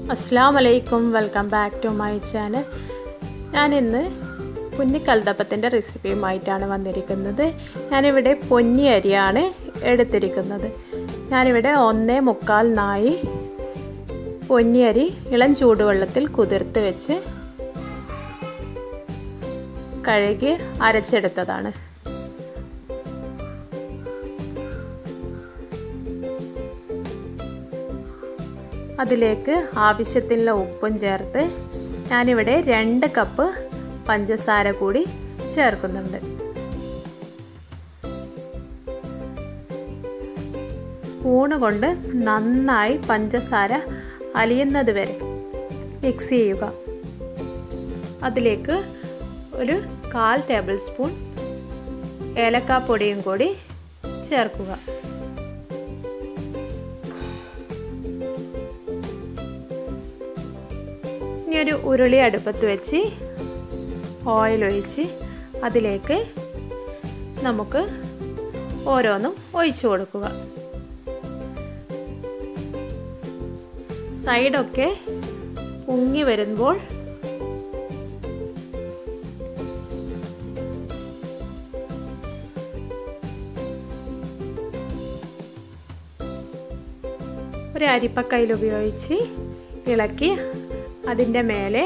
അസ്സാം വലൈക്കും welcome back to my channel ഞാനിന്ന് കുഞ്ഞിക്കൽത്തപ്പത്തിൻ്റെ റെസിപ്പിയുമായിട്ടാണ് വന്നിരിക്കുന്നത് ഞാനിവിടെ പൊന്നി അരിയാണ് എടുത്തിരിക്കുന്നത് ഞാനിവിടെ ഒന്നേ മുക്കാൽ നായി പൊന്നി അരി ഇളം ചൂടുവെള്ളത്തിൽ കുതിർത്ത് വെച്ച് കഴുകി അരച്ചെടുത്തതാണ് അതിലേക്ക് ആവശ്യത്തിനുള്ള ഉപ്പും ചേർത്ത് ഞാനിവിടെ രണ്ട് കപ്പ് പഞ്ചസാര കൂടി ചേർക്കുന്നുണ്ട് സ്പൂണ് കൊണ്ട് നന്നായി പഞ്ചസാര അലിയുന്നത് വരെ മിക്സ് ചെയ്യുക അതിലേക്ക് ഒരു കാൽ ടേബിൾ സ്പൂൺ ഏലക്കാപ്പൊടിയും കൂടി ചേർക്കുക ഇനി ഒരു ഉരുളി അടുപ്പത്ത് വെച്ച് ഓയിൽ ഒഴിച്ച് അതിലേക്ക് നമുക്ക് ഓരോന്നും ഒഴിച്ചു കൊടുക്കുക സൈഡൊക്കെ പൊങ്ങി വരുമ്പോൾ ഒരു അരിപ്പക്കയിൽ ഉപയോഗിച്ച് ഇളക്കി അതിൻ്റെ മേലെ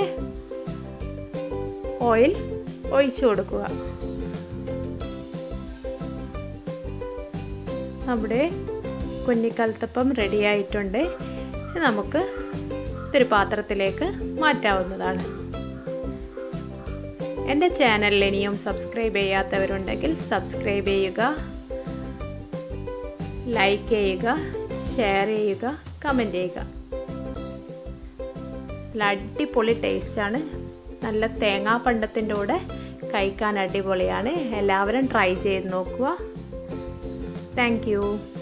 ഓയിൽ ഒഴിച്ചു കൊടുക്കുക നമ്മുടെ കുഞ്ഞിക്കൽത്തപ്പം റെഡി ആയിട്ടുണ്ട് നമുക്ക് ഇതൊരു പാത്രത്തിലേക്ക് മാറ്റാവുന്നതാണ് എൻ്റെ ചാനലിൽ ഇനിയും സബ്സ്ക്രൈബ് ചെയ്യാത്തവരുണ്ടെങ്കിൽ സബ്സ്ക്രൈബ് ചെയ്യുക ലൈക്ക് ചെയ്യുക ഷെയർ ചെയ്യുക കമൻറ്റ് ചെയ്യുക നല്ല അടിപൊളി ടേസ്റ്റാണ് നല്ല തേങ്ങാപ്പണ്ടത്തിൻ്റെ കൂടെ കഴിക്കാൻ അടിപൊളിയാണ് എല്ലാവരും ട്രൈ ചെയ്ത് നോക്കുക താങ്ക്